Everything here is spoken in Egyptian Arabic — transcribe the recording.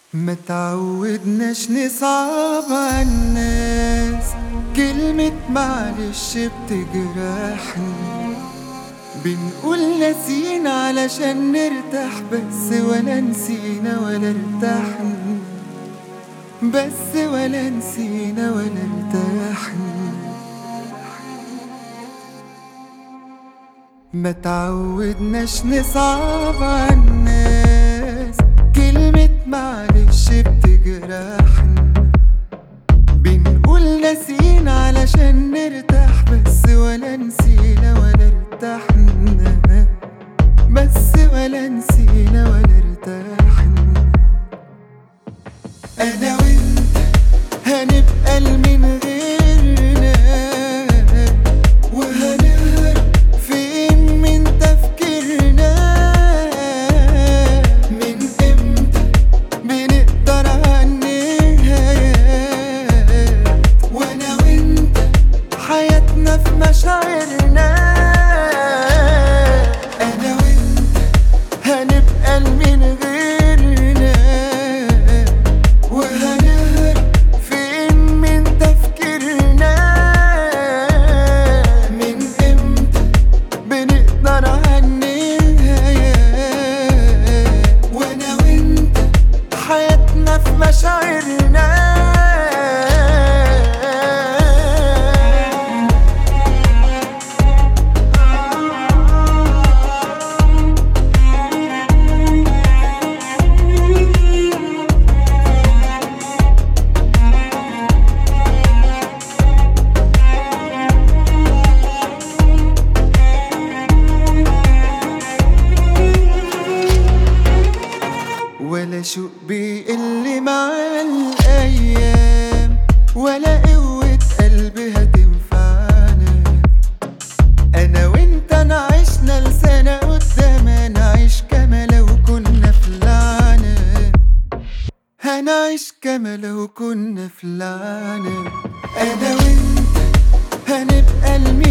ما تعودناش نصعب عالناس كلمة معلش بتجرحني بنقول ناسين علشان نرتاح بس ولا نسينا ولا ارتحنا بس ولا نسينا ولا ارتحنا ما تعودناش نصعب عالناس كلمة معلش بتجرحنا بنقول ناسين علشان نرتاح بس ولا نسينا ولا ارتحنا بس ولا نسينا ولا ارتحنا انا وانت هنبقى لمن غيرنا وهنهرب فين من تفكيرنا من امتى بنقدر عالنهايات وانا وانت حياتنا في مشاعرنا انا وانت هنبقى لمن غيرنا وهنهرب فين من تفكيرنا من امتى بنقدر عالنهايات وانا وانت حياتنا في مشاعرنا ولا شوق بيقل مع الأيام ولا قوة قلبي هتنفعنا أنا وأنت نعيشنا لسنة قدام نعيش كما لو كنا في لعنة هنعيش كما لو كنا في لعنة أنا وأنت هنبقى المين